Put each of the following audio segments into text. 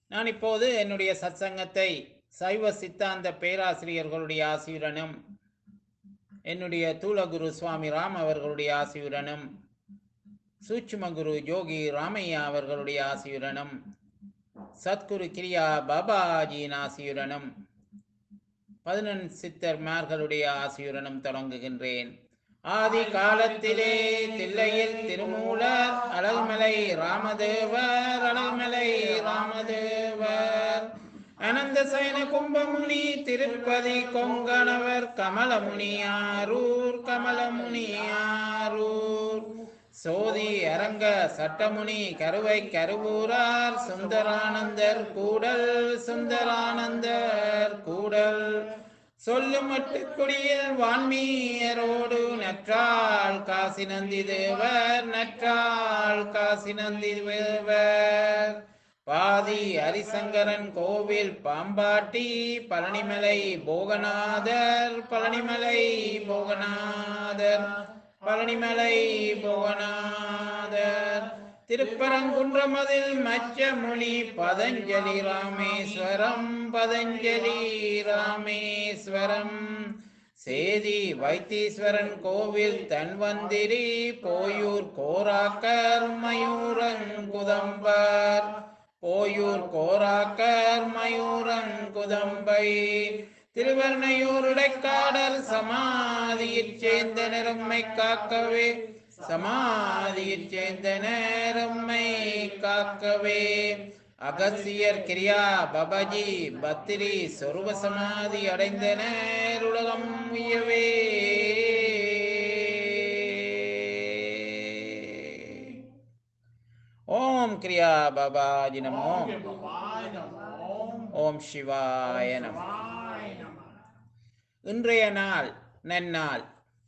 நான் இப்போது என்னுடைய சத்சங்கத்தை சைவ சித்தாந்த பேராசிரியர்களுடைய ஆசியுடனும் என்னுடைய தூளகுரு சுவாமி ராம் அவர்களுடைய ஆசியுடனும் சூட்சும குரு யோகி ராமையா அவர்களுடைய ஆசியுடனும் சத்குரு கிரியா பாபாஜியின் ஆசியுடனும் பதினெண் சித்தர்மார்களுடைய ஆசியுடனும் தொடங்குகின்றேன் ஆதி காலத்திலே தில்லையில் திருமூலர் அழல்மலை ராமதேவர் அழல்மலை ராமதேவர் அனந்த சயன கும்பமுனி திருப்பதி கொங்கணவர் கமலமுனியாரூர் கமலமுனியாரூர் சோதி அரங்க சட்டமுனி கருவை கருவூரார் சுந்தரானந்தர் கூடல் சுந்தரானந்தர் கூடல் சொல்லும் மட்டுக்குடியில் வான்மீயரோடு நற்றாள் காசி நந்தி தேவர் நற்றாள் காசி நந்தி தேவர் பாதி ஹரிசங்கரன் கோவில் பாம்பாட்டி பழனிமலை போகநாதர் பழனிமலை போகநாதர் பழனிமலை போகநாதர் திருப்பரங்குன்றமதில் மச்சமொழி பதஞ்சலி ராமேஸ்வரம் பதஞ்சலி ராமேஸ்வரம் சேதி வைத்தீஸ்வரன் கோவில் தன்வந்திரி போயூர் கோராக்கர் மயூரங்குதம்பர் போயூர் கோராக்கர் மயூரங்குதம்பை திருவர்ணையூர் இடைக்காடல் சமாதியிற் சேர்ந்த நிறம்மை காக்கவே சமாதியிற் சேர்ந்த நேரம்மை காக்கவே அகசியர் கிரியா பபஜி பத்திரி சொருப சமாதி அடைந்த நேருலகம் உயவே ஓம் கிரியா பாபாஜி நமோ ஓம் சிவாய நமோ இன்றைய நாள் நன்னாள்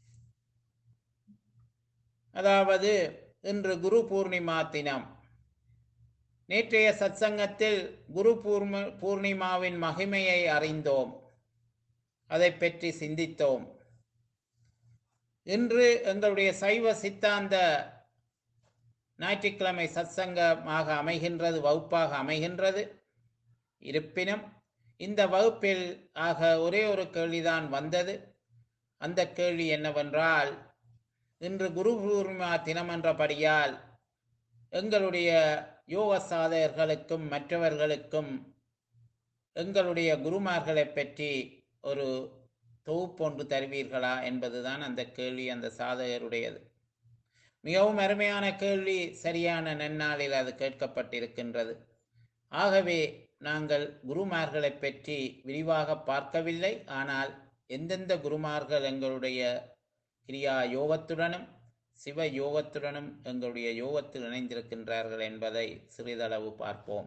அதாவது இன்று குரு பூர்ணிமா தினம் நேற்றைய சத்சங்கத்தில் குரு பூர்ம பூர்ணிமாவின் மகிமையை அறிந்தோம் அதை பற்றி சிந்தித்தோம் இன்று எங்களுடைய சைவ சித்தாந்த ஞாயிற்றுக்கிழமை சத்சங்கமாக அமைகின்றது வகுப்பாக அமைகின்றது இருப்பினும் இந்த வகுப்பில் ஆக ஒரே ஒரு கேள்விதான் வந்தது அந்த கேள்வி என்னவென்றால் இன்று குரு பூர்ணிமா தினம் என்றபடியால் எங்களுடைய யோக சாதகர்களுக்கும் மற்றவர்களுக்கும் எங்களுடைய குருமார்களை பற்றி ஒரு தொகுப்பொன்று தருவீர்களா என்பதுதான் அந்த கேள்வி அந்த சாதகருடையது மிகவும் அருமையான கேள்வி சரியான நன்னாளில் அது கேட்கப்பட்டிருக்கின்றது ஆகவே நாங்கள் குருமார்களை பற்றி விரிவாக பார்க்கவில்லை ஆனால் எந்தெந்த குருமார்கள் எங்களுடைய கிரியா யோகத்துடனும் சிவ யோகத்துடனும் எங்களுடைய யோகத்தில் இணைந்திருக்கின்றார்கள் என்பதை சிறிதளவு பார்ப்போம்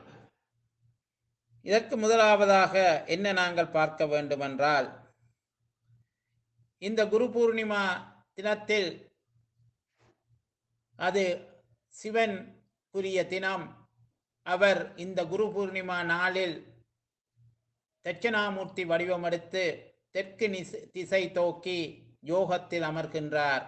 இதற்கு முதலாவதாக என்ன நாங்கள் பார்க்க வேண்டுமென்றால் இந்த குரு பூர்ணிமா தினத்தில் அது சிவன் குறிய தினம் அவர் இந்த குரு பூர்ணிமா நாளில் தட்சணாமூர்த்தி வடிவமெடுத்து தெற்கு திசை தோக்கி யோகத்தில் அமர்கின்றார்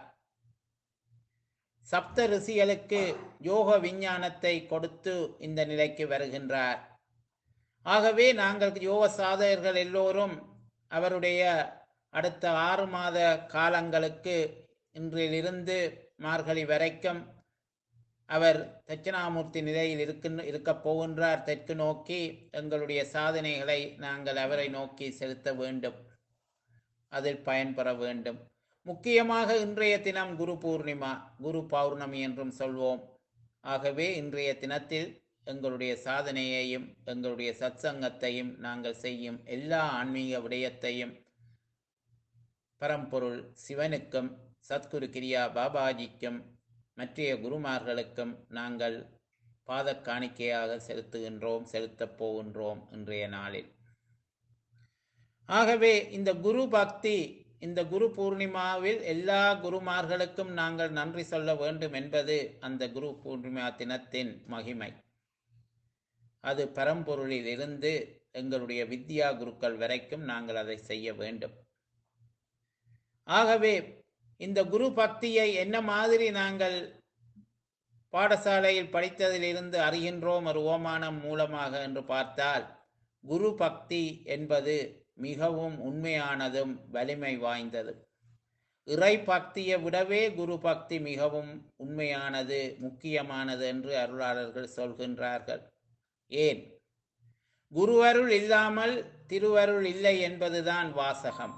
சப்த ரிஷிகளுக்கு யோக விஞ்ஞானத்தை கொடுத்து இந்த நிலைக்கு வருகின்றார் ஆகவே நாங்கள் யோக சாதகர்கள் எல்லோரும் அவருடைய அடுத்த ஆறு மாத காலங்களுக்கு இன்றிலிருந்து மார்கழி வரைக்கும் அவர் தட்சிணாமூர்த்தி நிலையில் இருக்கின்ற இருக்கப் போகின்றார் தெற்கு நோக்கி எங்களுடைய சாதனைகளை நாங்கள் அவரை நோக்கி செலுத்த வேண்டும் அதில் பயன்பெற வேண்டும் முக்கியமாக இன்றைய தினம் குரு பூர்ணிமா குரு பௌர்ணமி என்றும் சொல்வோம் ஆகவே இன்றைய தினத்தில் எங்களுடைய சாதனையையும் எங்களுடைய சத்சங்கத்தையும் நாங்கள் செய்யும் எல்லா ஆன்மீக விடயத்தையும் பரம்பொருள் சிவனுக்கும் சத்குரு கிரியா பாபாஜிக்கும் மற்றைய குருமார்களுக்கும் நாங்கள் பாத காணிக்கையாக செலுத்துகின்றோம் செலுத்தப் போகின்றோம் இன்றைய நாளில் ஆகவே இந்த குரு பக்தி இந்த குரு பூர்ணிமாவில் எல்லா குருமார்களுக்கும் நாங்கள் நன்றி சொல்ல வேண்டும் என்பது அந்த குரு பூர்ணிமா தினத்தின் மகிமை அது பரம்பொருளில் இருந்து எங்களுடைய வித்யா குருக்கள் வரைக்கும் நாங்கள் அதை செய்ய வேண்டும் ஆகவே இந்த குரு பக்தியை என்ன மாதிரி நாங்கள் பாடசாலையில் படித்ததிலிருந்து அறிகின்றோம் ஒரு ஓமானம் மூலமாக என்று பார்த்தால் குரு பக்தி என்பது மிகவும் உண்மையானதும் வலிமை வாய்ந்ததும் இறை பக்தியை விடவே குரு பக்தி மிகவும் உண்மையானது முக்கியமானது என்று அருளாளர்கள் சொல்கின்றார்கள் ஏன் குருவருள் இல்லாமல் திருவருள் இல்லை என்பதுதான் வாசகம்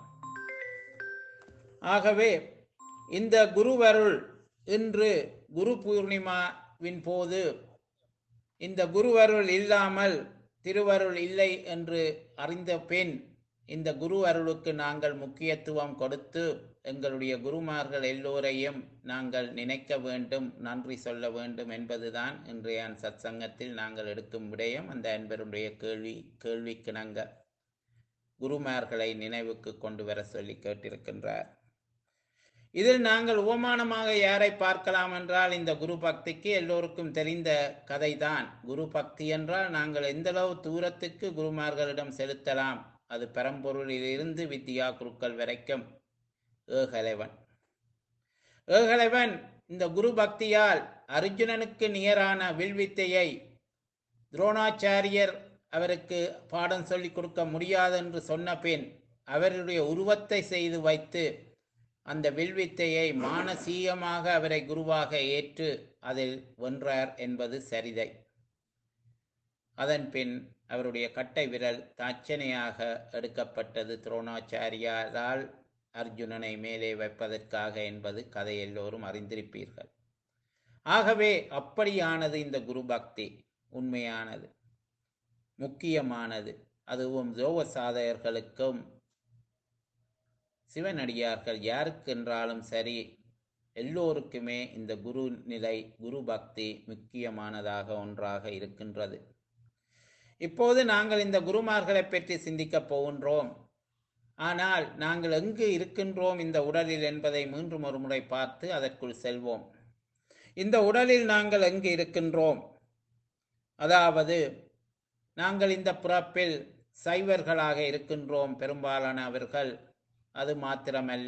ஆகவே இந்த குருவருள் இன்று குரு பூர்ணிமாவின் போது இந்த குருவருள் இல்லாமல் திருவருள் இல்லை என்று அறிந்த பின் இந்த குரு அருளுக்கு நாங்கள் முக்கியத்துவம் கொடுத்து எங்களுடைய குருமார்கள் எல்லோரையும் நாங்கள் நினைக்க வேண்டும் நன்றி சொல்ல வேண்டும் என்பதுதான் இன்றைய சத்சங்கத்தில் நாங்கள் எடுக்கும் விடயம் அந்த அன்பருடைய கேள்வி கேள்விக்கிணங்க குருமார்களை நினைவுக்கு கொண்டு வர சொல்லி கேட்டிருக்கின்றார் இதில் நாங்கள் உபமானமாக யாரை பார்க்கலாம் என்றால் இந்த குரு பக்திக்கு எல்லோருக்கும் தெரிந்த கதைதான் குரு பக்தி என்றால் நாங்கள் எந்தளவு தூரத்துக்கு குருமார்களிடம் செலுத்தலாம் அது பரம்பொருளில் இருந்து வித்யா குருக்கள் வரைக்கும் ஏகலைவன் ஏகலைவன் இந்த குரு பக்தியால் அர்ஜுனனுக்கு நிகரான வில்வித்தையை துரோணாச்சாரியர் அவருக்கு பாடம் சொல்லிக் கொடுக்க முடியாது என்று சொன்ன பின் அவருடைய உருவத்தை செய்து வைத்து அந்த வில்வித்தையை மானசீகமாக அவரை குருவாக ஏற்று அதில் வென்றார் என்பது சரிதை அதன் பின் அவருடைய கட்டை விரல் தாட்சணையாக எடுக்கப்பட்டது துரோணாச்சாரியாரால் அர்ஜுனனை மேலே வைப்பதற்காக என்பது கதை எல்லோரும் அறிந்திருப்பீர்கள் ஆகவே அப்படியானது இந்த குரு பக்தி உண்மையானது முக்கியமானது அதுவும் ஜோவ சாதகர்களுக்கும் சிவனடியார்கள் யாருக்கென்றாலும் சரி எல்லோருக்குமே இந்த குரு நிலை குரு பக்தி முக்கியமானதாக ஒன்றாக இருக்கின்றது இப்போது நாங்கள் இந்த குருமார்களை பற்றி சிந்திக்கப் போகின்றோம் ஆனால் நாங்கள் எங்கு இருக்கின்றோம் இந்த உடலில் என்பதை மீண்டும் ஒரு முறை பார்த்து அதற்குள் செல்வோம் இந்த உடலில் நாங்கள் எங்கு இருக்கின்றோம் அதாவது நாங்கள் இந்த பிறப்பில் சைவர்களாக இருக்கின்றோம் பெரும்பாலானவர்கள் அது மாத்திரமல்ல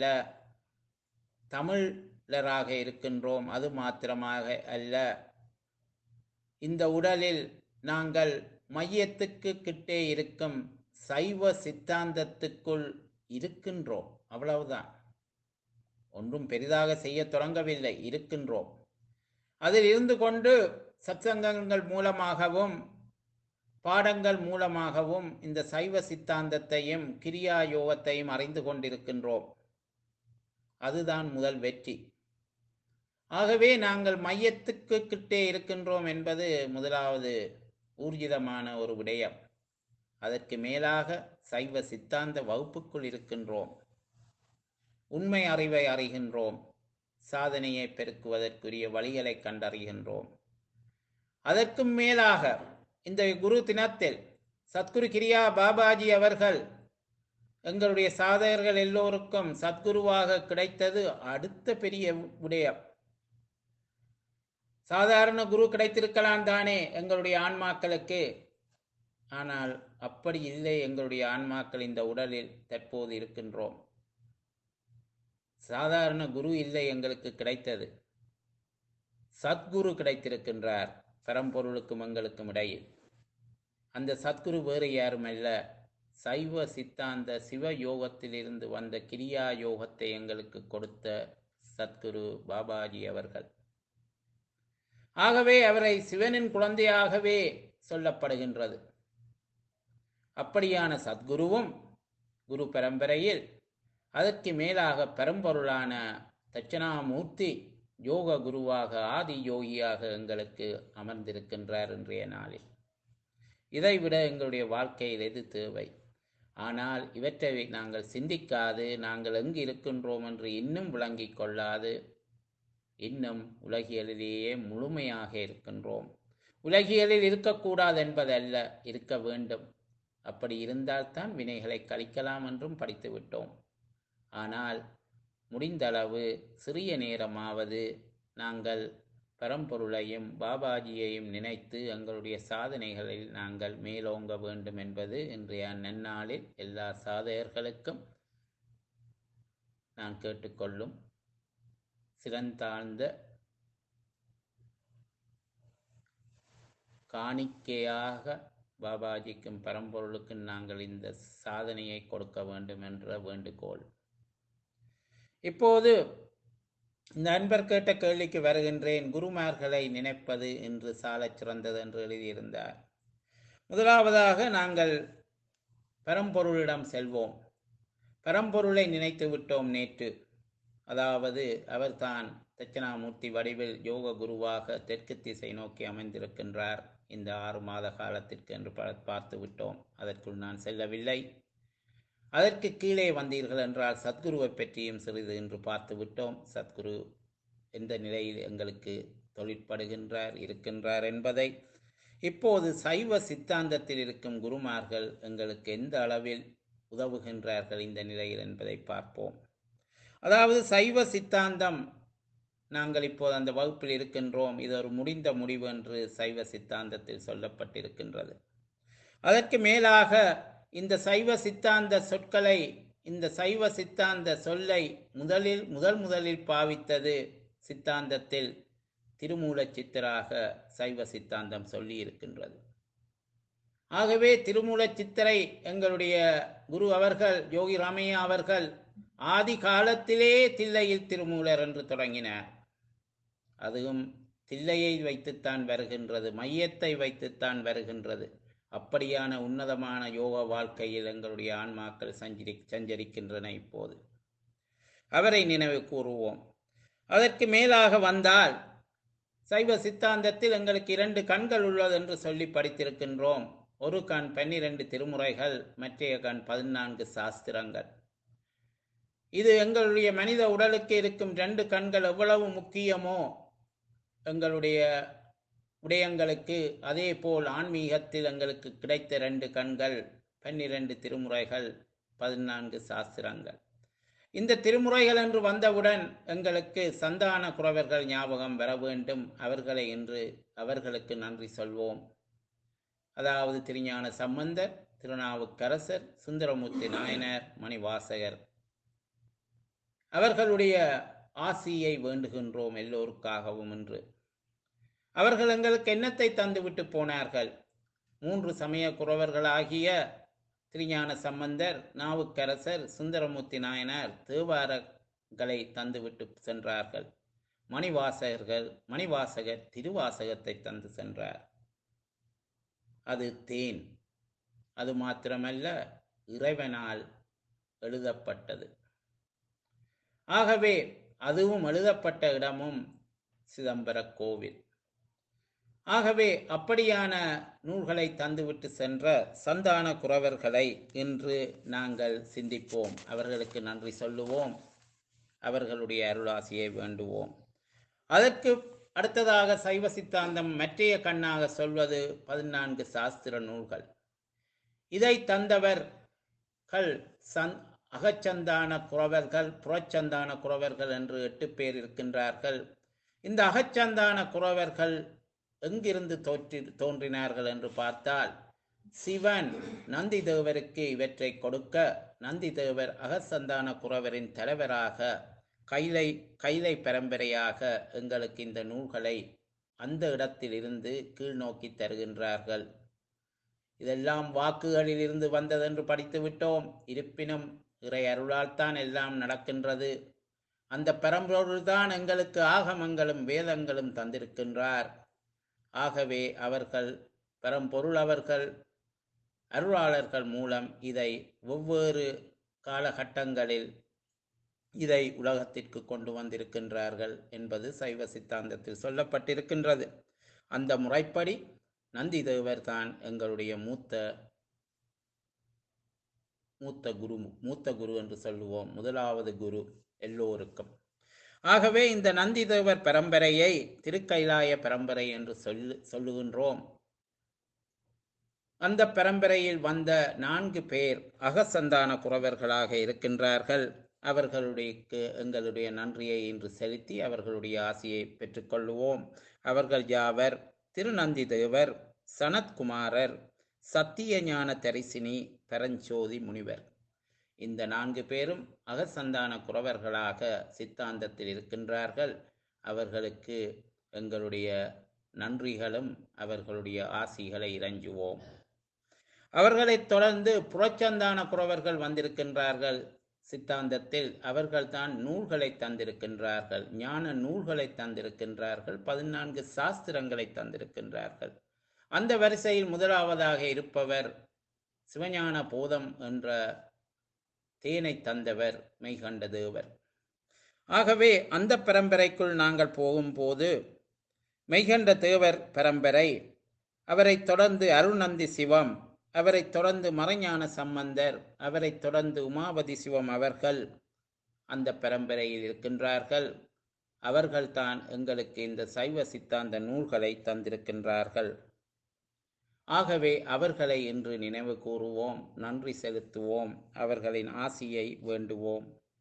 தமிழராக இருக்கின்றோம் அது மாத்திரமாக அல்ல இந்த உடலில் நாங்கள் மையத்துக்கு கிட்டே இருக்கும் சைவ சித்தாந்தத்துக்குள் இருக்கின்றோம் அவ்வளவுதான் ஒன்றும் பெரிதாக செய்ய தொடங்கவில்லை இருக்கின்றோம் அதில் இருந்து கொண்டு சத்சங்கங்கள் மூலமாகவும் பாடங்கள் மூலமாகவும் இந்த சைவ சித்தாந்தத்தையும் கிரியா யோகத்தையும் அறிந்து கொண்டிருக்கின்றோம் அதுதான் முதல் வெற்றி ஆகவே நாங்கள் மையத்துக்கு கிட்டே இருக்கின்றோம் என்பது முதலாவது ஊர்ஜிதமான ஒரு விடயம் அதற்கு மேலாக சைவ சித்தாந்த வகுப்புக்குள் இருக்கின்றோம் உண்மை அறிவை அறிகின்றோம் சாதனையை பெருக்குவதற்குரிய வழிகளை கண்டறிகின்றோம் அதற்கும் மேலாக இந்த குரு தினத்தில் சத்குரு கிரியா பாபாஜி அவர்கள் எங்களுடைய சாதகர்கள் எல்லோருக்கும் சத்குருவாக கிடைத்தது அடுத்த பெரிய விடயம் சாதாரண குரு கிடைத்திருக்கலாம் தானே எங்களுடைய ஆன்மாக்களுக்கு ஆனால் அப்படி இல்லை எங்களுடைய ஆன்மாக்கள் இந்த உடலில் தற்போது இருக்கின்றோம் சாதாரண குரு இல்லை எங்களுக்கு கிடைத்தது சத்குரு கிடைத்திருக்கின்றார் பரம்பொருளுக்கும் எங்களுக்கும் இடையில் அந்த சத்குரு வேறு யாரும் அல்ல சைவ சித்தாந்த சிவ யோகத்திலிருந்து வந்த கிரியா யோகத்தை எங்களுக்கு கொடுத்த சத்குரு பாபாஜி அவர்கள் ஆகவே அவரை சிவனின் குழந்தையாகவே சொல்லப்படுகின்றது அப்படியான சத்குருவும் குரு பரம்பரையில் அதற்கு மேலாக பரம்பொருளான தட்சணாமூர்த்தி யோக குருவாக ஆதி யோகியாக எங்களுக்கு அமர்ந்திருக்கின்றார் இன்றைய நாளில் இதைவிட எங்களுடைய வாழ்க்கையில் எது தேவை ஆனால் இவற்றை நாங்கள் சிந்திக்காது நாங்கள் எங்கு இருக்கின்றோம் என்று இன்னும் விளங்கிக் கொள்ளாது இன்னும் உலகியலிலேயே முழுமையாக இருக்கின்றோம் உலகியலில் இருக்கக்கூடாது என்பதல்ல இருக்க வேண்டும் அப்படி இருந்தால்தான் வினைகளை கழிக்கலாம் என்றும் படித்து விட்டோம் ஆனால் முடிந்தளவு சிறிய நேரமாவது நாங்கள் பரம்பொருளையும் பாபாஜியையும் நினைத்து எங்களுடைய சாதனைகளில் நாங்கள் மேலோங்க வேண்டும் என்பது இன்றைய நன்னாளில் எல்லா சாதகர்களுக்கும் நான் கேட்டுக்கொள்ளும் சிறந்தாழ்ந்த காணிக்கையாக பாபாஜிக்கும் பரம்பொருளுக்கும் நாங்கள் இந்த சாதனையை கொடுக்க வேண்டும் என்ற வேண்டுகோள் இப்போது இந்த அன்பர் கேட்ட கேள்விக்கு வருகின்றேன் குருமார்களை நினைப்பது என்று சாலச் சிறந்தது என்று எழுதியிருந்தார் முதலாவதாக நாங்கள் பரம்பொருளிடம் செல்வோம் பரம்பொருளை நினைத்து விட்டோம் நேற்று அதாவது அவர்தான் தட்சிணாமூர்த்தி வடிவில் யோக குருவாக தெற்கு திசை நோக்கி அமைந்திருக்கின்றார் இந்த ஆறு மாத காலத்திற்கு என்று பா- பார்த்து விட்டோம் அதற்குள் நான் செல்லவில்லை அதற்கு கீழே வந்தீர்கள் என்றால் சத்குருவை பற்றியும் சிறிது என்று பார்த்து விட்டோம் சத்குரு எந்த நிலையில் எங்களுக்கு தொழிற்படுகின்றார் இருக்கின்றார் என்பதை இப்போது சைவ சித்தாந்தத்தில் இருக்கும் குருமார்கள் எங்களுக்கு எந்த அளவில் உதவுகின்றார்கள் இந்த நிலையில் என்பதை பார்ப்போம் அதாவது சைவ சித்தாந்தம் நாங்கள் இப்போது அந்த வகுப்பில் இருக்கின்றோம் இது ஒரு முடிந்த முடிவு என்று சைவ சித்தாந்தத்தில் சொல்லப்பட்டிருக்கின்றது அதற்கு மேலாக இந்த சைவ சித்தாந்த சொற்களை இந்த சைவ சித்தாந்த சொல்லை முதலில் முதல் முதலில் பாவித்தது சித்தாந்தத்தில் திருமூலச் சித்தராக சைவ சித்தாந்தம் சொல்லி இருக்கின்றது ஆகவே திருமூலச் சித்தரை எங்களுடைய குரு அவர்கள் யோகி ராமையா அவர்கள் ஆதி காலத்திலே தில்லையில் திருமூலர் என்று தொடங்கினார் அதுவும் தில்லையை வைத்துத்தான் வருகின்றது மையத்தை வைத்துத்தான் வருகின்றது அப்படியான உன்னதமான யோக வாழ்க்கையில் எங்களுடைய ஆன்மாக்கள் சஞ்சரி சஞ்சரிக்கின்றன இப்போது அவரை நினைவு கூறுவோம் அதற்கு மேலாக வந்தால் சைவ சித்தாந்தத்தில் எங்களுக்கு இரண்டு கண்கள் உள்ளது என்று சொல்லி படித்திருக்கின்றோம் ஒரு கண் பன்னிரண்டு திருமுறைகள் மற்றைய கண் பதினான்கு சாஸ்திரங்கள் இது எங்களுடைய மனித உடலுக்கு இருக்கும் ரெண்டு கண்கள் எவ்வளவு முக்கியமோ எங்களுடைய விடயங்களுக்கு அதே போல் ஆன்மீகத்தில் எங்களுக்கு கிடைத்த ரெண்டு கண்கள் பன்னிரண்டு திருமுறைகள் பதினான்கு சாஸ்திரங்கள் இந்த திருமுறைகள் என்று வந்தவுடன் எங்களுக்கு சந்தான குறவர்கள் ஞாபகம் வர வேண்டும் அவர்களை இன்று அவர்களுக்கு நன்றி சொல்வோம் அதாவது திருஞான சம்பந்தர் திருநாவுக்கரசர் சுந்தரமூர்த்தி நாயனர் மணிவாசகர் அவர்களுடைய ஆசியை வேண்டுகின்றோம் எல்லோருக்காகவும் என்று அவர்கள் எங்களுக்கு எண்ணத்தை தந்துவிட்டு போனார்கள் மூன்று சமய குறவர்களாகிய திருஞான சம்பந்தர் நாவுக்கரசர் சுந்தரமூர்த்தி நாயனார் தேவாரங்களை தந்துவிட்டு சென்றார்கள் மணிவாசகர்கள் மணிவாசகர் திருவாசகத்தை தந்து சென்றார் அது தேன் அது மாத்திரமல்ல இறைவனால் எழுதப்பட்டது ஆகவே அதுவும் எழுதப்பட்ட இடமும் சிதம்பர கோவில் ஆகவே அப்படியான நூல்களை தந்துவிட்டு சென்ற சந்தான குறவர்களை இன்று நாங்கள் சிந்திப்போம் அவர்களுக்கு நன்றி சொல்லுவோம் அவர்களுடைய அருளாசியை வேண்டுவோம் அதற்கு அடுத்ததாக சைவ சித்தாந்தம் மற்றைய கண்ணாக சொல்வது பதினான்கு சாஸ்திர நூல்கள் இதை தந்தவர்கள் சந் அகச்சந்தான குறவர்கள் புறச்சந்தான குறவர்கள் என்று எட்டு பேர் இருக்கின்றார்கள் இந்த அகச்சந்தான குறவர்கள் எங்கிருந்து தோற்றி தோன்றினார்கள் என்று பார்த்தால் சிவன் நந்தி தேவருக்கு இவற்றை கொடுக்க நந்தி தேவர் அகசந்தான குறவரின் தலைவராக கைலை கைலை பரம்பரையாக எங்களுக்கு இந்த நூல்களை அந்த இடத்தில் இருந்து கீழ் நோக்கி தருகின்றார்கள் இதெல்லாம் வாக்குகளில் இருந்து வந்ததென்று படித்து விட்டோம் இருப்பினும் இறை அருளால் தான் எல்லாம் நடக்கின்றது அந்த பரம்பொருள் தான் எங்களுக்கு ஆகமங்களும் வேதங்களும் தந்திருக்கின்றார் ஆகவே அவர்கள் பரம்பொருள் அவர்கள் அருளாளர்கள் மூலம் இதை ஒவ்வொரு காலகட்டங்களில் இதை உலகத்திற்கு கொண்டு வந்திருக்கின்றார்கள் என்பது சைவ சித்தாந்தத்தில் சொல்லப்பட்டிருக்கின்றது அந்த முறைப்படி நந்தி தேவர் தான் எங்களுடைய மூத்த மூத்த குரு மூத்த குரு என்று சொல்லுவோம் முதலாவது குரு எல்லோருக்கும் ஆகவே இந்த நந்தி தேவர் பரம்பரையை திருக்கைலாய பரம்பரை என்று சொல்லு சொல்லுகின்றோம் அந்த பரம்பரையில் வந்த நான்கு பேர் அகசந்தான குறவர்களாக இருக்கின்றார்கள் அவர்களுடைய எங்களுடைய நன்றியை இன்று செலுத்தி அவர்களுடைய ஆசியை பெற்றுக்கொள்வோம் அவர்கள் யாவர் திருநந்தி தேவர் சனத்குமாரர் சத்திய ஞான தரிசினி பரஞ்சோதி முனிவர் இந்த நான்கு பேரும் அகசந்தான குறவர்களாக சித்தாந்தத்தில் இருக்கின்றார்கள் அவர்களுக்கு எங்களுடைய நன்றிகளும் அவர்களுடைய ஆசிகளை இறைஞ்சுவோம் அவர்களைத் தொடர்ந்து புறச்சந்தான குறவர்கள் வந்திருக்கின்றார்கள் சித்தாந்தத்தில் அவர்கள்தான் நூல்களை தந்திருக்கின்றார்கள் ஞான நூல்களை தந்திருக்கின்றார்கள் பதினான்கு சாஸ்திரங்களை தந்திருக்கின்றார்கள் அந்த வரிசையில் முதலாவதாக இருப்பவர் சிவஞான போதம் என்ற தேனை தந்தவர் மெய்கண்ட தேவர் ஆகவே அந்த பரம்பரைக்குள் நாங்கள் போகும்போது மெய்கண்ட தேவர் பரம்பரை அவரைத் தொடர்ந்து அருள்நந்தி சிவம் அவரைத் தொடர்ந்து மறைஞான சம்பந்தர் அவரைத் தொடர்ந்து உமாபதி சிவம் அவர்கள் அந்த பரம்பரையில் இருக்கின்றார்கள் அவர்கள்தான் எங்களுக்கு இந்த சைவ சித்தாந்த நூல்களை தந்திருக்கின்றார்கள் ஆகவே அவர்களை இன்று நினைவு கூறுவோம் நன்றி செலுத்துவோம் அவர்களின் ஆசியை வேண்டுவோம்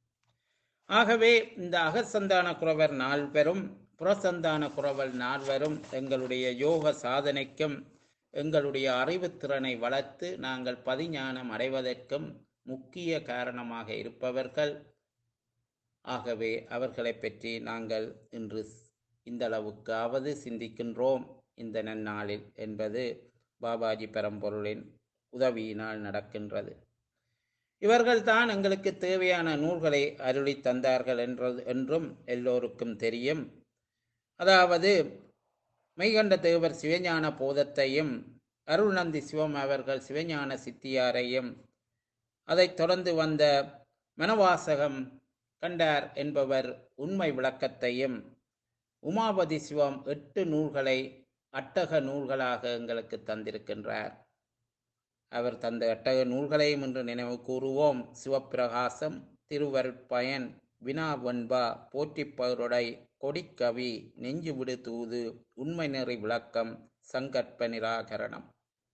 ஆகவே இந்த அகசந்தான குறவர் நால்வரும் புறசந்தான குறவல் நால்வரும் எங்களுடைய யோக சாதனைக்கும் எங்களுடைய அறிவுத்திறனை வளர்த்து நாங்கள் பதிஞானம் அடைவதற்கும் முக்கிய காரணமாக இருப்பவர்கள் ஆகவே அவர்களை பற்றி நாங்கள் இன்று இந்த அளவுக்காவது சிந்திக்கின்றோம் இந்த நன்னாளில் என்பது பாபாஜி பரம்பொருளின் உதவியினால் நடக்கின்றது இவர்கள்தான் எங்களுக்கு தேவையான நூல்களை அருளி தந்தார்கள் என்றது என்றும் எல்லோருக்கும் தெரியும் அதாவது மெய்கண்ட தேவர் சிவஞான போதத்தையும் அருள்நந்தி சிவம் அவர்கள் சிவஞான சித்தியாரையும் அதைத் தொடர்ந்து வந்த மனவாசகம் கண்டார் என்பவர் உண்மை விளக்கத்தையும் உமாபதி சிவம் எட்டு நூல்களை அட்டக நூல்களாக எங்களுக்கு தந்திருக்கின்றார் அவர் தந்த அட்டக நூல்களையும் இன்று நினைவு கூறுவோம் சிவப்பிரகாசம் திருவருட்பயன் வினா வெண்பா போற்றிப்பருடை கொடிக்கவி நெஞ்சு விடு தூது உண்மை நெறி விளக்கம் சங்கற்ப நிராகரணம்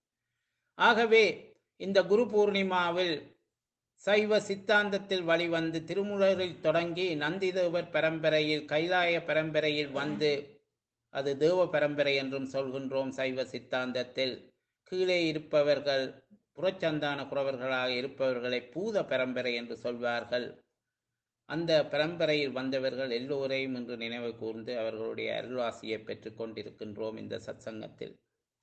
ஆகவே இந்த குரு பூர்ணிமாவில் சைவ சித்தாந்தத்தில் வழிவந்து திருமுலரில் தொடங்கி நந்திதேவர் பரம்பரையில் கைலாய பரம்பரையில் வந்து அது தேவ பரம்பரை என்றும் சொல்கின்றோம் சைவ சித்தாந்தத்தில் கீழே இருப்பவர்கள் புறச்சந்தான குறவர்களாக இருப்பவர்களை பூத பரம்பரை என்று சொல்வார்கள் அந்த பரம்பரையில் வந்தவர்கள் எல்லோரையும் இன்று நினைவு கூர்ந்து அவர்களுடைய அருள்வாசியை பெற்றுக் கொண்டிருக்கின்றோம் இந்த சத்சங்கத்தில்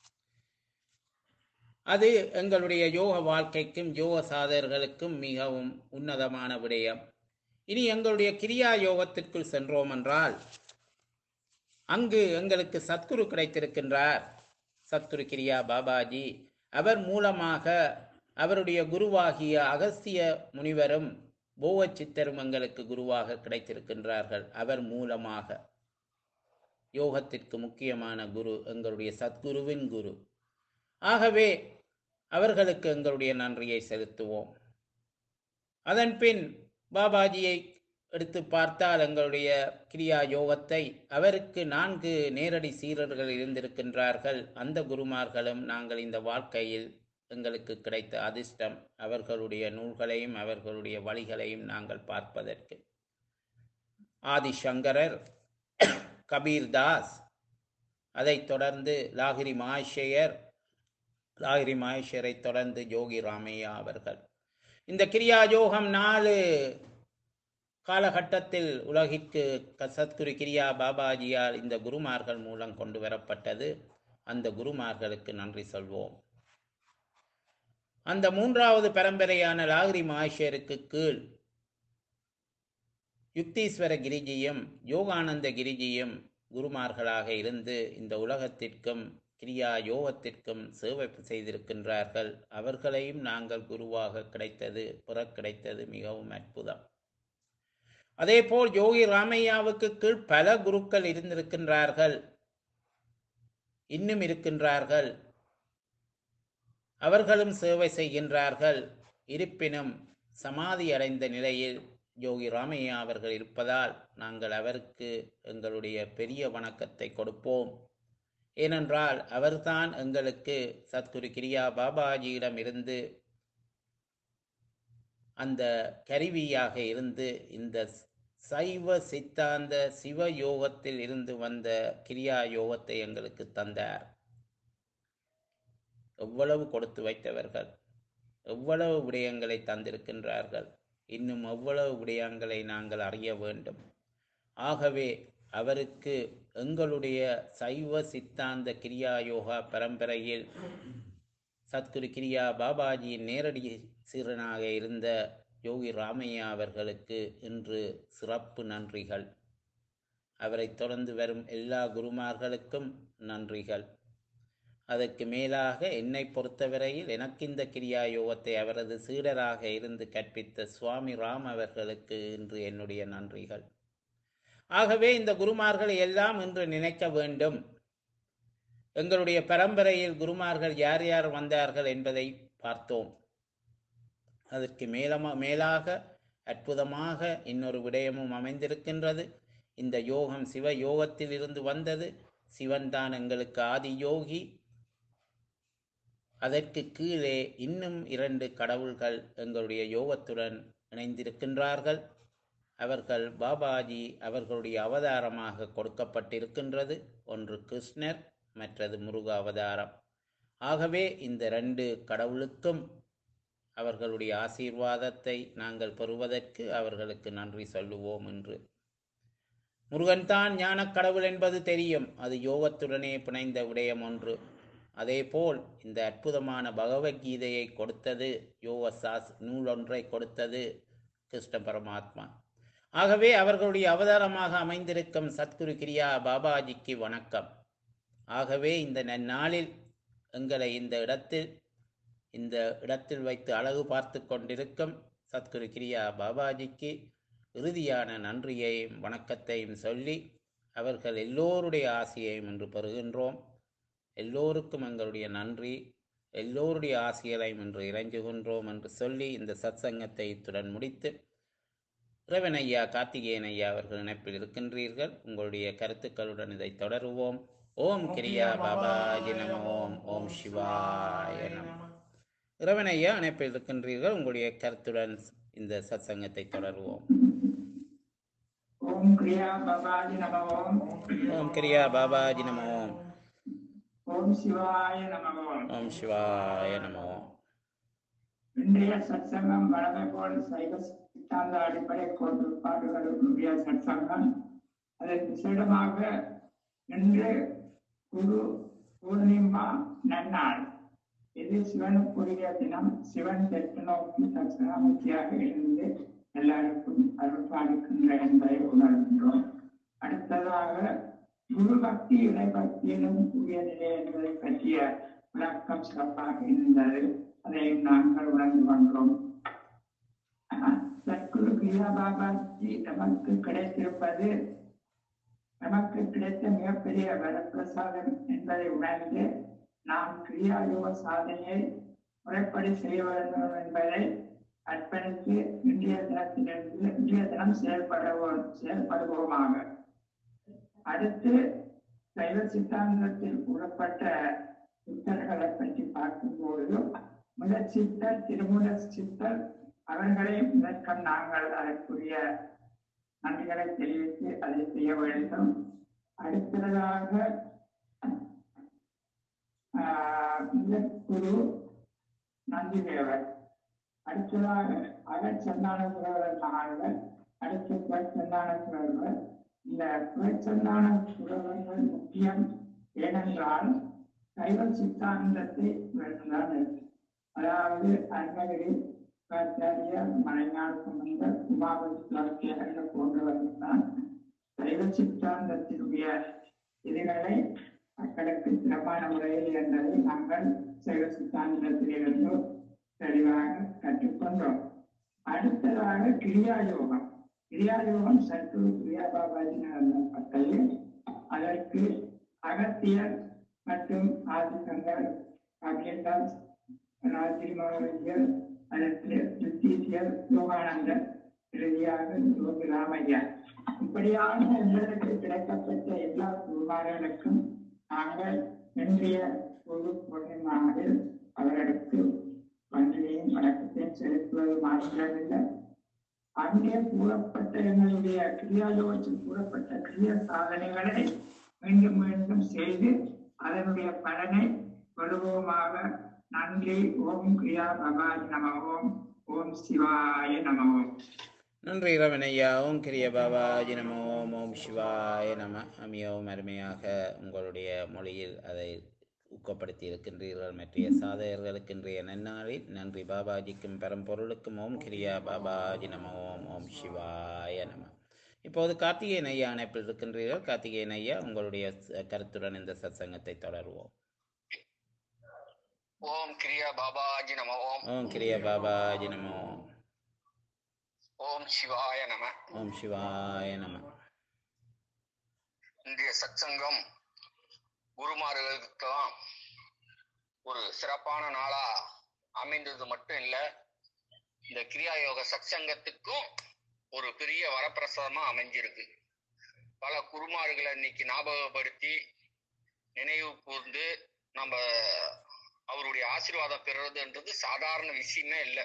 அது எங்களுடைய யோக வாழ்க்கைக்கும் யோக சாதகர்களுக்கும் மிகவும் உன்னதமான விடயம் இனி எங்களுடைய கிரியா யோகத்திற்குள் சென்றோம் என்றால் அங்கு எங்களுக்கு சத்குரு கிடைத்திருக்கின்றார் சத்குரு கிரியா பாபாஜி அவர் மூலமாக அவருடைய குருவாகிய அகஸ்திய முனிவரும் போவ சித்தரும் எங்களுக்கு குருவாக கிடைத்திருக்கின்றார்கள் அவர் மூலமாக யோகத்திற்கு முக்கியமான குரு எங்களுடைய சத்குருவின் குரு ஆகவே அவர்களுக்கு எங்களுடைய நன்றியை செலுத்துவோம் அதன் பின் பாபாஜியை எடுத்து பார்த்தால் எங்களுடைய கிரியா யோகத்தை அவருக்கு நான்கு நேரடி சீரர்கள் இருந்திருக்கின்றார்கள் அந்த குருமார்களும் நாங்கள் இந்த வாழ்க்கையில் எங்களுக்கு கிடைத்த அதிர்ஷ்டம் அவர்களுடைய நூல்களையும் அவர்களுடைய வழிகளையும் நாங்கள் பார்ப்பதற்கு ஆதிசங்கரர் கபீர்தாஸ் அதைத் தொடர்ந்து லாகிரி மாஷேயர் லாகிரி மாஹேஸ்வரை தொடர்ந்து யோகி ராமையா அவர்கள் இந்த கிரியா யோகம் நாலு காலகட்டத்தில் உலகிற்கு சத்குரு கிரியா பாபாஜியால் இந்த குருமார்கள் மூலம் கொண்டு வரப்பட்டது அந்த குருமார்களுக்கு நன்றி சொல்வோம் அந்த மூன்றாவது பரம்பரையான லாகிரி மாஹேஸ்வருக்கு கீழ் யுக்தீஸ்வர கிரிஜியும் யோகானந்த கிரிஜியும் குருமார்களாக இருந்து இந்த உலகத்திற்கும் கிரியா யோகத்திற்கும் சேவை செய்திருக்கின்றார்கள் அவர்களையும் நாங்கள் குருவாக கிடைத்தது புற கிடைத்தது மிகவும் அற்புதம் அதேபோல் யோகி ராமையாவுக்கு கீழ் பல குருக்கள் இருந்திருக்கின்றார்கள் இன்னும் இருக்கின்றார்கள் அவர்களும் சேவை செய்கின்றார்கள் இருப்பினும் சமாதி அடைந்த நிலையில் யோகி ராமையா அவர்கள் இருப்பதால் நாங்கள் அவருக்கு எங்களுடைய பெரிய வணக்கத்தை கொடுப்போம் ஏனென்றால் அவர்தான் எங்களுக்கு சத்குரு கிரியா பாபாஜியிடம் இருந்து அந்த கருவியாக இருந்து இந்த சைவ சித்தாந்த சிவ யோகத்தில் இருந்து வந்த கிரியா யோகத்தை எங்களுக்கு தந்தார் எவ்வளவு கொடுத்து வைத்தவர்கள் எவ்வளவு விடயங்களை தந்திருக்கின்றார்கள் இன்னும் எவ்வளவு விடயங்களை நாங்கள் அறிய வேண்டும் ஆகவே அவருக்கு எங்களுடைய சைவ சித்தாந்த கிரியா யோகா பரம்பரையில் சத்குரு கிரியா பாபாஜியின் நேரடி சீரனாக இருந்த யோகி ராமையா அவர்களுக்கு இன்று சிறப்பு நன்றிகள் அவரைத் தொடர்ந்து வரும் எல்லா குருமார்களுக்கும் நன்றிகள் அதற்கு மேலாக என்னை பொறுத்தவரையில் எனக்கு இந்த கிரியா யோகத்தை அவரது சீடராக இருந்து கற்பித்த சுவாமி ராம் அவர்களுக்கு இன்று என்னுடைய நன்றிகள் ஆகவே இந்த குருமார்களை எல்லாம் இன்று நினைக்க வேண்டும் எங்களுடைய பரம்பரையில் குருமார்கள் யார் யார் வந்தார்கள் என்பதை பார்த்தோம் அதற்கு மேலமா மேலாக அற்புதமாக இன்னொரு விடயமும் அமைந்திருக்கின்றது இந்த யோகம் சிவ யோகத்தில் இருந்து வந்தது சிவன் தான் எங்களுக்கு ஆதி யோகி அதற்கு கீழே இன்னும் இரண்டு கடவுள்கள் எங்களுடைய யோகத்துடன் இணைந்திருக்கின்றார்கள் அவர்கள் பாபாஜி அவர்களுடைய அவதாரமாக கொடுக்கப்பட்டிருக்கின்றது ஒன்று கிருஷ்ணர் மற்றது முருக அவதாரம் ஆகவே இந்த ரெண்டு கடவுளுக்கும் அவர்களுடைய ஆசீர்வாதத்தை நாங்கள் பெறுவதற்கு அவர்களுக்கு நன்றி சொல்லுவோம் என்று முருகன் தான் ஞானக் கடவுள் என்பது தெரியும் அது யோகத்துடனே பிணைந்த விடயம் ஒன்று அதேபோல் இந்த அற்புதமான பகவத்கீதையை கொடுத்தது யோக சாஸ் நூல் ஒன்றை கொடுத்தது கிருஷ்ண பரமாத்மா ஆகவே அவர்களுடைய அவதாரமாக அமைந்திருக்கும் சத்குரு கிரியா பாபாஜிக்கு வணக்கம் ஆகவே இந்த நன்னாளில் எங்களை இந்த இடத்தில் இந்த இடத்தில் வைத்து அழகு பார்த்து கொண்டிருக்கும் சத்குரு கிரியா பாபாஜிக்கு இறுதியான நன்றியையும் வணக்கத்தையும் சொல்லி அவர்கள் எல்லோருடைய ஆசையையும் இன்று பெறுகின்றோம் எல்லோருக்கும் எங்களுடைய நன்றி எல்லோருடைய ஆசைகளையும் இன்று இறைஞ்சுகின்றோம் என்று சொல்லி இந்த சத்சங்கத்தை இத்துடன் முடித்து இறைவன் ஐயா கார்த்திகேயன் ஐயா அவர்கள் இணைப்பில் இருக்கின்றீர்கள் உங்களுடைய கருத்துக்களுடன் இதை தொடருவோம் ஓம் கிரியா பாபாஜி நம ஓம் ஓம் சிவாய நம இறைவன் ஐயா இணைப்பில் இருக்கின்றீர்கள் உங்களுடைய கருத்துடன் இந்த சத்சங்கத்தை தொடருவோம் ஓம் கிரியா பாபாஜி நம ஓம் ஓம் கிரியா பாபாஜி நம ஓம் ஓம் சிவாய நம ஓம் ஓம் சிவாய நம ஓம் இன்றைய சத்சங்கம் வழமை போல் சைவ சித்தாந்த அடிப்படை கோட்பாடுகளுடைய சத்சங்கம் அதன் விசேடமாக இன்று குரு பூர்ணிமா நன்னாள் இது சிவனுக்குரிய தினம் சிவன் தெற்கு நோக்கி தட்சிணாமூர்த்தியாக இருந்து எல்லாருக்கும் அருள்பாலிக்கின்ற என்பதை உணர்கின்றோம் அடுத்ததாக குரு பக்தி இறைபக்தியிலும் கூடிய நிலை என்பதை பற்றிய விளக்கம் சிறப்பாக இருந்தது அதை நாங்கள் உணர்ந்து கொண்டோம் சத்குரு கிரியா பாபாஜி நமக்கு கிடைத்திருப்பது நமக்கு கிடைத்த மிகப்பெரிய வரப்பிரசாதம் என்பதை உணர்ந்து நாம் கிரியா யோக சாதனையை முறைப்படி செய்ய வேண்டும் என்பதை அர்ப்பணித்து இன்றைய தினத்திலிருந்து இன்றைய தினம் செயல்படுவோம் செயல்படுவோமாக அடுத்து சைவ சித்தாந்தத்தில் கூறப்பட்ட சித்தர்களை பற்றி பார்க்கும்போது முதற் சித்தர் திருமுக சித்தர் அவர்களை முதற்கம் நாங்கள் அதற்குரிய நன்றிகளை தெரிவித்து அதை செய்ய வேண்டும் அடுத்ததாக ஆஹ், முதற் குரு நந்திதேவர் அடுத்ததாக அகச்சந்தான புரவர் மகான்கள் அடுத்து புறச்சந்தான புரவர் இந்த புறச்சந்தான புரவர்கள் முக்கியம் ஏனென்றால் சைவ சித்தாந்தத்தை வேண்டுதான் இருக்கு அதாவது அருணகிரி ஆச்சாரியர் மலைஞான சம்பந்தர் உமாபதி சாஸ்திரியார்கள் போன்றவர்கள் தான் சைவ சித்தாந்தத்தினுடைய இதுகளை மக்களுக்கு சிறப்பான முறையில் என்பதை நாங்கள் சைவ சித்தாந்தத்திலிருந்து தெளிவாக கற்றுக்கொண்டோம் அடுத்ததாக கிரியா யோகம் கிரியா யோகம் சற்று கிரியா பாபாஜி பக்கத்தில் அதற்கு அகத்தியர் மற்றும் ஆதிசங்கர் அபியந்தாஸ் ராஜிமாவியர் அதற்கு நித்தீசியர் யோகானந்தர் இறுதியாக யோகி ராமையா இப்படியான எங்களுக்கு கிடைக்கப்பட்ட எல்லா குருமார்களுக்கும் நாங்கள் இன்றைய பொது பூர்ணிமாவில் அவர்களுக்கு நன்றியையும் வணக்கத்தையும் செலுத்துவது மாற்றமில்லை அங்கே கூறப்பட்ட எங்களுடைய கிரியாயோகத்தில் கூறப்பட்ட கிரியா சாதனைகளை மீண்டும் மீண்டும் செய்து அதனுடைய பலனை பெறுவோமாக நன்றி ஓம் கிரியா பகாஜ் நம ஓம் ஓம் சிவாய நம ஓம் நன்றி ரமணையா ஓம் கிரிய பாபாஜி நமோ ஓம் ஓம் சிவாய நம மிகவும் அருமையாக உங்களுடைய மொழியில் அதை ஊக்கப்படுத்தி இருக்கின்றீர்கள் மற்றைய சாதகர்களுக்கு இன்றைய நன்னாளில் நன்றி பாபாஜிக்கும் பரம்பொருளுக்கும் ஓம் கிரியா பாபாஜி நம ஓம் ஓம் சிவாய நம இப்போது கார்த்திகேயன் ஐயா அணைப்பில் இருக்கின்றீர்கள் கார்த்திகேயன் ஐயா உங்களுடைய ச- கருத்துடன் இந்த சத்சங்கத்தை தொடருவோம் ஓம் கிரியா பாபாஜி நம ஓம் ஓம் கிரிய பாபாஜி நம ஓம் ஓம் சிவாய நம ஓம் சிவாய நம இன்றைய சத்சங்கம் குருமார்களுக்கெல்லாம் ஒரு சிறப்பான நாளா அமைந்தது மட்டும் இல்ல இந்த கிரியா யோக சத்சங்கத்துக்கும் ஒரு பெரிய வரப்பிரசாதமா அமைஞ்சிருக்கு பல குருமார்களை இன்னைக்கு ஞாபகப்படுத்தி நினைவு கூர்ந்து நம்ம அவருடைய ஆசீர்வாதம் பெறுறதுன்றது சாதாரண விஷயமே இல்லை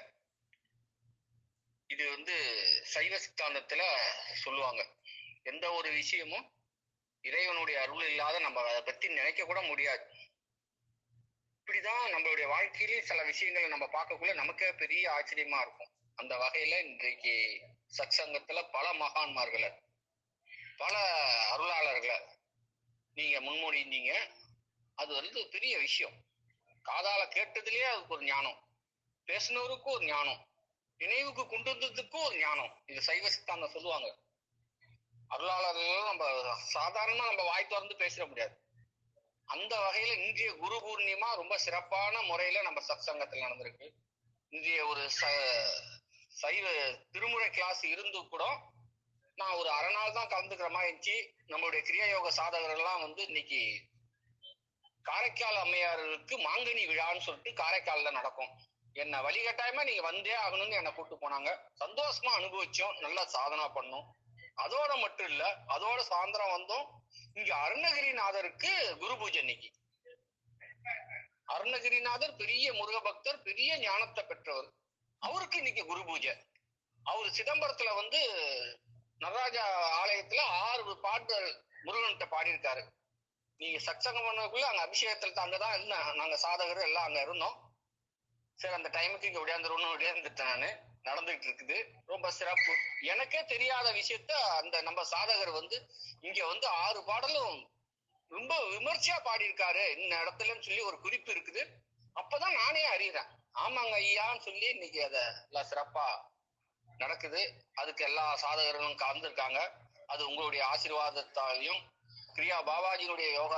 இது வந்து சைவ சித்தாந்தத்துல சொல்லுவாங்க எந்த ஒரு விஷயமும் இறைவனுடைய அருள் இல்லாத நம்ம அதை பத்தி நினைக்க கூட முடியாது இப்படிதான் நம்மளுடைய வாழ்க்கையிலேயும் சில விஷயங்களை நம்ம பார்க்கக்குள்ள நமக்கே பெரிய ஆச்சரியமா இருக்கும் அந்த வகையில இன்றைக்கு சத்சங்கத்துல பல மகான்மார்களை பல அருளாளர்களை நீங்க முன்மொழிந்தீங்க அது வந்து பெரிய விஷயம் காதால கேட்டதுலயே அதுக்கு ஒரு ஞானம் பேசினவருக்கும் ஒரு ஞானம் நினைவுக்கு கொண்டு வந்ததுக்கும் ஒரு ஞானம் இது சைவ சித்தாந்தம் சொல்லுவாங்க அருளாளர்கள் நம்ம சாதாரணமா நம்ம வாய் திறந்து பேசிட முடியாது அந்த வகையில இன்றைய குரு பூர்ணிமா ரொம்ப சிறப்பான முறையில நம்ம சத்சங்கத்தில் நடந்திருக்கு இன்றைய ஒரு ச சைவ திருமுறை கிளாஸ் இருந்து கூட நான் ஒரு அரை நாள் தான் கலந்துக்கிற மாதிரி இருந்துச்சு நம்மளுடைய கிரியா யோக சாதகர்கள்லாம் வந்து இன்னைக்கு காரைக்கால் அம்மையாருக்கு மாங்கனி விழான்னு சொல்லிட்டு காரைக்கால்ல நடக்கும் என்ன வழிகட்டாயமா நீங்க வந்தே ஆகணும்னு என்னை கூட்டு போனாங்க சந்தோஷமா அனுபவிச்சோம் நல்லா சாதனா பண்ணோம் அதோட மட்டும் இல்ல அதோட சாயந்தரம் வந்தோம் இங்க அருணகிரிநாதருக்கு குரு பூஜை இன்னைக்கு அருணகிரிநாதர் பெரிய முருக பக்தர் பெரிய ஞானத்தை பெற்றவர் அவருக்கு இன்னைக்கு குரு பூஜை அவர் சிதம்பரத்துல வந்து நடராஜா ஆலயத்துல ஆறு பாட்டு முருகன்கிட்ட பாடியிருக்காரு நீங்க சத்சங்கம் பண்ணக்குள்ள அங்க அபிஷேகத்துல அங்கதான் இருந்தேன் நாங்க சாதகர் எல்லாம் அங்க இருந்தோம் சரி அந்த டைமுக்கு இங்க விடையாந்துருன்னு விடையாந்துட்டேன் நானு நடந்துகிட்டு இருக்குது ரொம்ப சிறப்பு எனக்கே தெரியாத விஷயத்த அந்த நம்ம சாதகர் வந்து இங்க வந்து ஆறு பாடலும் ரொம்ப விமர்சையா பாடியிருக்காரு இந்த இடத்துலன்னு சொல்லி ஒரு குறிப்பு இருக்குது அப்பதான் நானே அறியறேன் ஆமாங்க ஐயான்னு சொல்லி இன்னைக்கு அத எல்லாம் சிறப்பா நடக்குது அதுக்கு எல்லா சாதகர்களும் கலந்துருக்காங்க அது உங்களுடைய ஆசீர்வாதத்தாலையும் கிரியா பாபாஜியினுடைய யோகா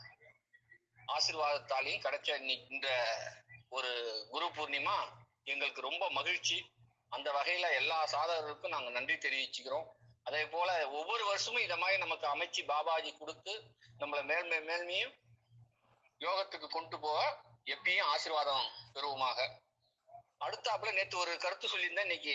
ஆசீர்வாதத்தாலையும் கிடைச்ச இன்னைக்கு இந்த ஒரு குரு பூர்ணிமா எங்களுக்கு ரொம்ப மகிழ்ச்சி அந்த வகையில எல்லா சாதகர்களுக்கும் நாங்க நன்றி தெரிவிச்சுக்கிறோம் அதே போல ஒவ்வொரு வருஷமும் இத மாதிரி நமக்கு அமைச்சு பாபாஜி கொடுத்து நம்மள மேல்மை மேல்மையும் யோகத்துக்கு கொண்டு போக எப்பயும் ஆசீர்வாதம் பெறுவோமாக அடுத்தாப்புல நேத்து ஒரு கருத்து சொல்லியிருந்தேன் இன்னைக்கு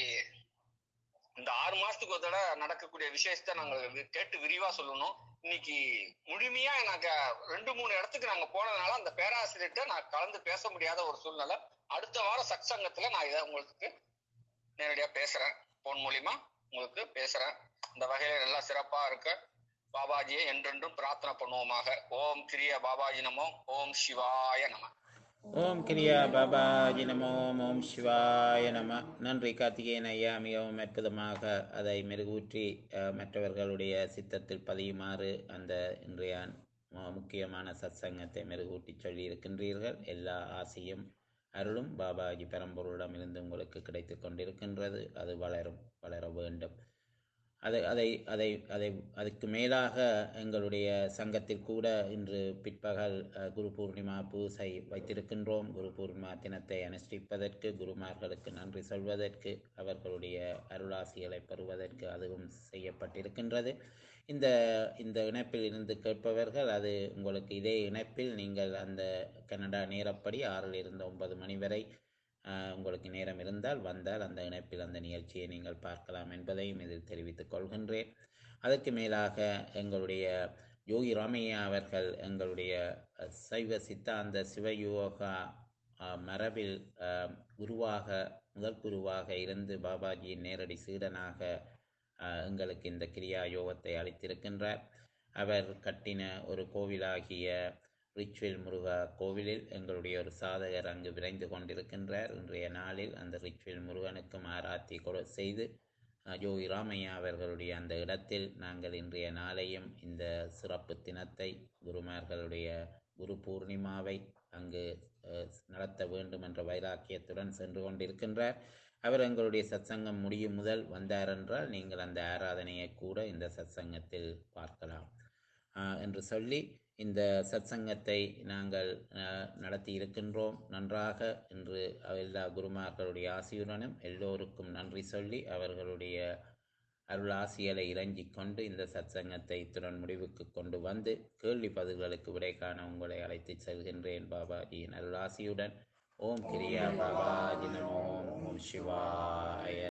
இந்த ஆறு மாசத்துக்கு ஒரு தடவை நடக்கக்கூடிய விஷயத்த நாங்க வி- கேட்டு விரிவா சொல்லணும் இன்னைக்கு முழுமையா நாங்க ரெண்டு மூணு இடத்துக்கு நாங்க போனதுனால அந்த பேராசிரியர்கிட்ட நான் கலந்து பேச முடியாத ஒரு சூழ்நிலை அடுத்த வாரம் சத்சங்கத்துல நான் இதை உங்களுக்கு நேரடியா பேசுறேன் போன் மூலியமா உங்களுக்கு பேசுறேன் இந்த வகையில நல்லா சிறப்பா இருக்க பாபாஜியை என்றென்றும் பிரார்த்தனை பண்ணுவோமாக ஓம் கிரிய பாபாஜி நமோ ஓம் சிவாய நம ஓம் கிரியா பாபாஜி நமோ ஓம் சிவாய நம நன்றி கார்த்திகேயன் ஐயா மிகவும் அற்புதமாக அதை மெருகூற்றி அஹ், மற்றவர்களுடைய சித்தத்தில் பதியுமாறு அந்த இன்றைய மு- முக்கியமான சத்சங்கத்தை மெருகூட்டி சொல்லியிருக்கின்றீர்கள் எல்லா ஆசையும் அருளும் பாபாஜி பரம்பொருளிடமிருந்து உங்களுக்கு கிடைத்து கொண்டிருக்கின்றது அது வளரும் வளர வேண்டும் அதை அதை அதை அதை அதுக்கு மேலாக எங்களுடைய சங்கத்தில் கூட இன்று பிற்பகல் அஹ், குரு பூர்ணிமா பூசை வைத்திருக்கின்றோம் குரு பூர்ணிமா தினத்தை அனுஷ்டிப்பதற்கு குருமார்களுக்கு நன்றி சொல்வதற்கு அவர்களுடைய அருளாசிகளை பெறுவதற்கு அதுவும் செய்யப்பட்டிருக்கின்றது இந்த இந்த இணைப்பில் இருந்து கேட்பவர்கள் அது உங்களுக்கு இதே இணைப்பில் நீங்கள் அந்த கனடா நேரப்படி ஆறில் இருந்து ஒன்பது மணி வரை ஆஹ், உங்களுக்கு நேரம் இருந்தால் வந்தால் அந்த இணைப்பில் அந்த நிகழ்ச்சியை நீங்கள் பார்க்கலாம் என்பதையும் இதில் தெரிவித்துக் கொள்கின்றேன் அதற்கு மேலாக எங்களுடைய யோகி ராமையா அவர்கள் எங்களுடைய அஹ், சைவ சித்தாந்த சிவயோகா ஆஹ், மரபில் ஆஹ், குருவாக முதல் குருவாக இருந்து பாபாஜியின் நேரடி சீடனாக ஆஹ், எங்களுக்கு இந்த கிரியா யோகத்தை அளித்திருக்கின்றார் அவர் கட்டின ஒரு கோவிலாகிய ரிச்வெல் முருகா கோவிலில் எங்களுடைய ஒரு சாதகர் அங்கு விரைந்து கொண்டிருக்கின்றார் இன்றைய நாளில் அந்த ரிச்வெல் முருகனுக்கும் ஆராத்தி கொடு செய்து அஹ், யோகி ராமையா அவர்களுடைய அந்த இடத்தில் நாங்கள் இன்றைய நாளையும் இந்த சிறப்பு தினத்தை குருமார்களுடைய குரு பூர்ணிமாவை அங்கு அஹ், நடத்த வேண்டும் என்ற வைராக்கியத்துடன் சென்று கொண்டிருக்கின்றார் அவர் எங்களுடைய சத்சங்கம் முடியும் முதல் வந்தார் என்றால் நீங்கள் அந்த ஆராதனையை கூட இந்த சத்சங்கத்தில் பார்க்கலாம் ஆஹ் என்று சொல்லி இந்த சத்சங்கத்தை நாங்கள் ஆஹ், நடத்தி இருக்கின்றோம் நன்றாக இன்று எல்லா குருமார்களுடைய ஆசியுடனும் எல்லோருக்கும் நன்றி சொல்லி அவர்களுடைய அருள் ஆசியலை இறங்கிக் கொண்டு இந்த சத்சங்கத்தை இத்துடன் முடிவுக்கு கொண்டு வந்து கேள்வி பதில்களுக்கு விடை காண உங்களை அழைத்துச் செல்கின்றேன் பாபாஜியின் அருள் ஆசியுடன் ஓம் கிரியா பாபாஜி நமோ ஓம் சிவாய